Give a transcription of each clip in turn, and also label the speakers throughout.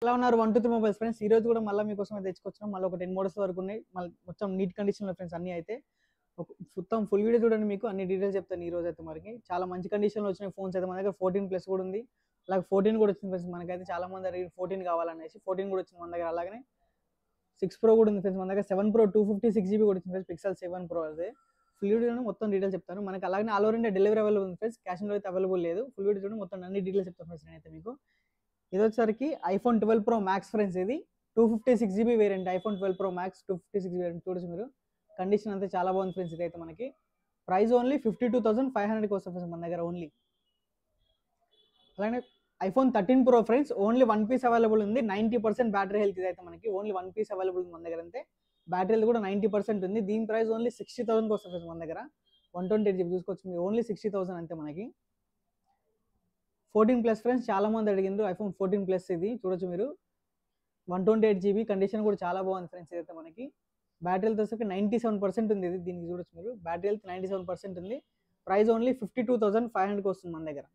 Speaker 1: ఎలా ఉన్నారు one two three mobiles friends ఈ రోజు కూడా మళ్ళీ మీకోసం అయితే తెచ్చుకొచ్చినాం మళ్ళీ ఒక టెన్ మోడల్స్ వరకు ఉన్నాయి మళ్ళీ మొత్తం నీట్ కండిషన్లో ఫ్రెండ్స్ అన్ని అయితే ఒక- మొత్తం ఫుల్ వీడియో చూడండి మీకు అన్ని డీటెయిల్స్ చెప్తాను ఈ రోజు అయితే మనకి చాలా మంచి కండిషన్లో వచ్చిన ఫోన్స్ అయితే మన దగ్గర ఫోర్టీన్ ప్లస్ కూడా ఉంది అలాగే ఫోర్టీన్ కూడా వచ్చింది ఫ్రెండ్స్ మనకైతే చాలా మంది అడిగి ఫోర్టీన్ కావాలనేసి ఫోర్టీన్ కూడా వచ్చింది మన దగ్గర అలాగే సిక్స్ ప్రో కూడా ఉంది ఫ్రెండ్స్ మన దగ్గర seven pro two fifty six GB కూడా వచ్చింది ఫ్రెండ్స్ పిక్సెల్ సెవెన్ ప్రో అదే ఫుల్ వీడియో మొత్తం డీటెయిల్స్ చెప్తాను మనకి అలాగే all over India delivery available ఉంది ఫ్రెండ్స్ క్యాష్ ఆన్ అయితే అవైలబుల్ లేదు ఫుల్ వీడియో చూడండి మొత్తం అన్ని డీటెయిల్స్ చెప్తాను ఫ్రెండ్స్ నేనైతే మీకు ఇది వచ్చేసరికి iPhone twelve pro max friends ఇది two fifty six GB variant iPhone twelve pro max two fifty six variant చూడొచ్చు మీరు కండిషన్ అంతా చాలా బాగుంది ఫ్రెండ్స్ ఇది అయితే మనకి price only fifty two thousand five హండ్రెడ్కి వస్తుంది ఫ్రెండ్స్ మన దగ్గర ఓన్లీ అలానే iPhone thirteen pro friends only one piece available ఉంది నైంటీ పర్సెంట్ బ్యాటరీ హెల్త్ ఇది అయితే మనకి ఓన్లీ వన్ పీస్ అవైలబుల్ ఉంది మన దగ్గర అంతే బ్యాటరీ హెల్త్ కూడా నైంటీ పర్సెంట్ ఉంది దీని ప్రైస్ ఓన్లీ సిక్స్టీ థౌసండ్కి వస్తుంది ఫ్రెండ్స్ మన దగ్గర వన్ ట్వంటీ ఎయిట్ జీబీ చూసుకోవచ్చు మీరు ఓన్లీ సిక్స్టీ థౌసండ్ అంతే మనకి ఫోర్టీన్ ప్లస్ ఫ్రెండ్స్ చాలా మంది అడిగిండ్రు ఐఫోన్ ఫోర్టీన్ ప్లస్ ఇది చూడొచ్చు మీరు one twenty eight GB condition కూడా చాలా బాగుంది ఫ్రెండ్స్ ఇదైతే మనకి బ్యాటరీ హెల్త్ వచ్చేసరికి నైంటీ సెవెన్ పర్సెంట్ ఉంది ఇది దీనికి చూడొచ్చు మీరు battery health ninety seven percent ఉంది price only fifty two thousand five హండ్రెడ్కి వస్తుంది మన దగ్గర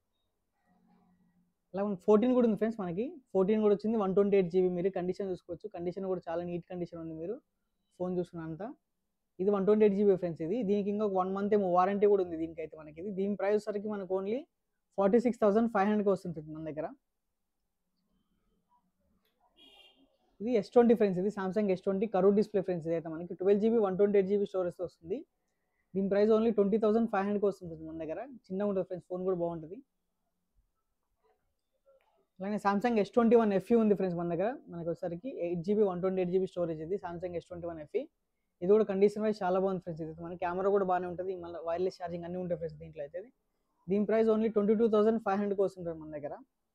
Speaker 1: అలా ఫోర్టీన్ కూడా ఉంది ఫ్రెండ్స్ మనకి ఫోర్టీన్ కూడా వచ్చింది వన్ ట్వంటీ ఎయిట్ జీబీ మీరు కండిషన్ చూసుకోవచ్చు కండిషన్ కూడా చాలా నీట్ కండిషన్ ఉంది మీరు ఫోన్ చూసుకున్నంత ఇది one twenty eight GB friends ఇది దీనికి ఇంకా వన్ మంత్ ఏమో వారంటీ కూడా ఉంది దీనికి అయితే మనకి ఇది దీని ప్రైస్ సరికి మనకు only forty six thousand five హండ్రెడ్కి వస్తుంది మన దగ్గర ఇది ఎస్ ట్వంటీ ఫ్రెండ్స్ ఇది సామ్సంగ్ ఎస్ ట్వంటీ కరూ డిస్ప్లే ఫ్రెండ్స్ ఇది అయితే మనకి twelve GB one twenty eight GB storage వస్తుంది దీని price only twenty thousand five హండ్రెడ్కి వస్తుంది మన దగ్గర చిన్నగా ఉంటుంది ఫ్రెండ్స్ ఫోన్ కూడా బాగుంటుంది అలాగే Samsung S twenty one FE ఉంది ఫ్రెండ్స్ మన దగ్గర మనకి వచ్చేసరికి eight GB one twenty eight GB storage ఇది Samsung S twenty one FE ఇది కూడా కండిషన్ వైజ్ చాలా బాగుంది ఫ్రెండ్స్ ఇది మన కెమెరా కూడా బాగానే ఉంటుంది మళ్ళీ వైర్లెస్ ఛార్జింగ్ అన్నీ ఉంటాయి ఫ్రెండ్స్ దీంట్లో అయితే దీని price only twenty two thousand five హండ్రెడ్కి వస్తుంది మన దగ్గర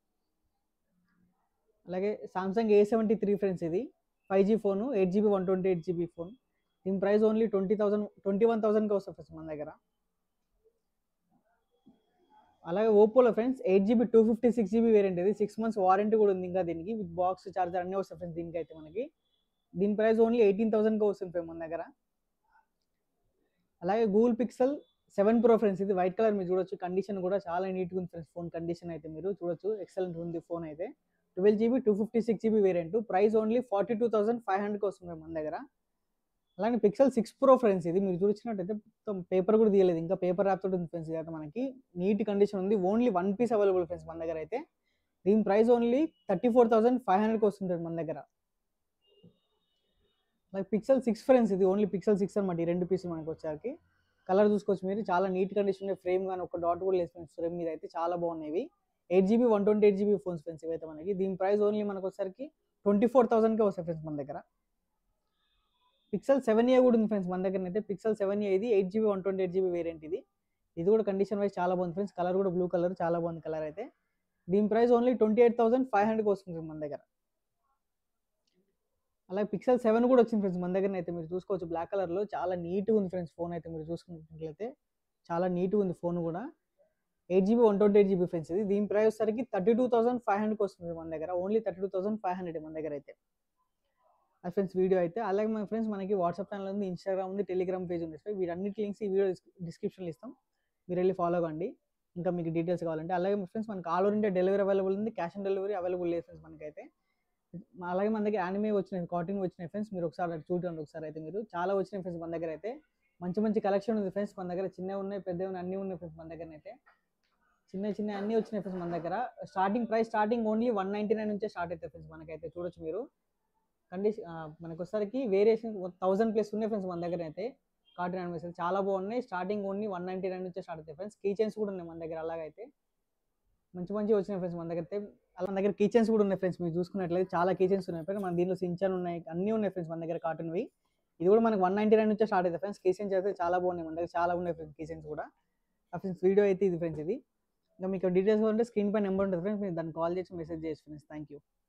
Speaker 1: అలాగే Samsung A seventy three friends ఇది five G phone eight GB one twenty eight GB phone దీని price only twenty thousand twenty one థౌసండ్కి వస్తుంది ఫ్రెండ్స్ మన దగ్గర అలాగే ఓపోలో friends eight GB two fifty six GB variant ఇది సిక్స్ మంత్స్ వారంటీ కూడా ఉంది ఇంకా దీనికి విత్ బాక్స్ చార్జర్ అన్నీ వస్తాయి ఫ్రెండ్స్ దీనికి అయితే మనకి దీని ప్రైస్ ఓన్లీ ఎయిటీన్ థౌసండ్కి వస్తుంది ఫ్రెండ్ మన దగ్గర అలాగే Google Pixel seven pro friends ఇది వైట్ కలర్ మీరు చూడొచ్చు కండిషన్ కూడా చాలా నీట్గా ఉంది ఫ్రెండ్స్ ఫోన్ కండిషన్ అయితే మీరు చూడొచ్చు ఎక్సలెంట్ ఉంది ఫోన్ అయితే twelve GB two fifty six GB variant price only forty two thousand five హండ్రెడ్కి వస్తుంది మన దగ్గర అలాగే పిక్సెల్ సిక్స్ ప్రో ఫ్రెండ్స్ ఇది మీరు చూసినట్టయితే మొత్తం పేపర్ కూడా తీయలేదు ఇంకా పేపర్ ర్యాప్ తోటి ఉంది ఫ్రెండ్స్ ఇది అయితే మనకి నీట్ కండిషన్ ఉంది only one piece available friends మన దగ్గర అయితే దీని price only thirty four thousand five హండ్రెడ్కి వస్తుంది మన దగ్గర లైక్ పిక్సెల్ సిక్స్ ఫ్రెండ్స్ ఇది ఓన్లీ పిక్సెల్ సిక్స్ అనమాట ఈ రెండు పీసులు మనకి వచ్చాకి కలర్ చూసుకోవచ్చు మీరు చాలా నీట్ కండిషన్ ఫ్రేమ్ కానీ ఒక డాట్ కూడా లేదు ఫ్రెండ్స్ ఫ్రేమ్ మీద అయితే చాలా బాగున్నాయి ఇవి eight GB one twenty eight GB phones friends ఇవైతే మనకి దీని ప్రైస్ ఓన్లీ మనకు వచ్చేసరికి ట్వంటీ ఫోర్ థౌసండ్కే వస్తాయి ఫ్రెండ్స్ మన దగ్గర పిక్సెల్ సెవెన్ ఏ కూడా ఉంది ఫ్రెండ్స్ మన దగ్గర అయితే పిక్సెల్ సెవెన్ ఏ ఇది eight GB one twenty eight GB variant ఇది ఇది కూడా కండిషన్ వైజ్ చాలా బాగుంది ఫ్రెండ్స్ కలర్ కూడా బ్లూ కలర్ చాలా బాగుంది కలర్ అయితే దీని price only twenty eight thousand five హండ్రెడ్కి వస్తుంది మన దగ్గర అలాగే పిక్సెల్ సెవెన్ కూడా వచ్చింది ఫ్రెండ్స్ మన దగ్గర అయితే మీరు చూసుకోవచ్చు బ్లాక్ కలర్లో చాలా నీట్గా ఉంది ఫ్రెండ్స్ ఫోన్ అయితే మీరు చూసుకున్నట్లయితే చాలా నీట్గా ఉంది ఫోన్ కూడా eight GB one twenty eight GB friends ఇది దీని ప్రైస్ వచ్చేసరికి థర్టీ టూ థౌసండ్ ఫైవ్ హండ్రెడ్కి వస్తుంది మన దగ్గర only thirty two thousand five hundred మన దగ్గర అయితే అది ఫ్రెండ్స్ వీడియో అయితే అలాగే మన ఫ్రెండ్స్ మనకి వాట్సాప్ ఛానల్ ఉంది ఇన్స్టాగ్రామ్ ఉంది టెలిగ్రామ్ పేజ్ ఉంది సో వీటన్నిటి లింక్స్ ఈ వీడియో డిస్క్రిప్షన్లో ఇస్తాం మీరు వెళ్ళి ఫాలో కండి ఇంకా మీకు డీటెయిల్స్ కావాలంటే అలాగే ఫ్రెండ్స్ మనకి all over India delivery available ఉంది క్యాష్ ఆన్ డెలివరీ అవైలబుల్ లేదు ఫ్రెండ్స్ మనకైతే అలాగే మన దగ్గర యానిమే వచ్చినాయి కాటన్ వచ్చినాయి ఫ్రెండ్స్ మీరు ఒకసారి అటు చూడండి ఒకసారి అయితే మీరు చాలా వచ్చినాయి ఫ్రెండ్స్ మన దగ్గర అయితే మంచి మంచి కలెక్షన్ ఉంది ఫ్రెండ్స్ మన దగ్గర చిన్నవి ఉన్నాయి పెద్దవి ఉన్నాయి అన్నీ ఉన్నాయి ఫ్రెండ్స్ మన దగ్గర అయితే చిన్న చిన్న అన్నీ వచ్చినాయి ఫ్రెండ్స్ మన దగ్గర starting price starting only one ninety nine నుంచే స్టార్ట్ అవుతాయి ఫ్రెండ్స్ మనకైతే చూడొచ్చు మీరు కండిషన్ మనకు వచ్చేసరికి వేరియేషన్ థౌసండ్ ప్లస్ ఉన్నాయి ఫ్రెండ్స్ మన దగ్గర అయితే కాటన్ యానిమేషన్ చాలా బాగున్నాయి starting only one ninety nine నుంచే స్టార్ట్ అవుతాయి ఫ్రెండ్స్ కీ చైన్స్ కూడా ఉన్నాయి మన దగ్గర అలాగైతే మంచి మంచి వచ్చినాయి ఫ్రెండ్స్ మన దగ్గర అయితే అలా మన దగ్గర కీ చైన్స్ కూడా ఉన్నాయి ఫ్రెండ్స్ మీరు చూసుకున్నట్లయితే చాలా కీ చైన్స్ ఉన్నాయి ఫ్రెండ్స్ మన దీనిలో సించాన్ ఉన్నాయి అన్నీ ఉన్నాయి ఫ్రెండ్స్ మన దగ్గర కాటన్వి ఇది కూడా మనకి వన్ నైంటీ నైన్ నుంచే స్టార్ట్ అవుతాయి ఫ్రెండ్స్ కీ చైన్స్ అయితే చాలా బాగున్నాయి మన దగ్గర చాలా ఉన్నాయి ఫ్రెండ్స్ కీ చైన్స్ కూడా ఆ ఫ్రెండ్స్ వీడియో అయితే ఇది ఫ్రెండ్స్ ఇది ఇంకా మీకు డీటెయిల్స్ ఉంటే స్క్రీన్ పై నెంబర్ ఉంటుంది ఫ్రెండ్స్ మీరు దాన్ని కాల్ చేసి మెసేజ్ చేయొచ్చు ఫ్రెండ్స్ థ్యాంక్ యూ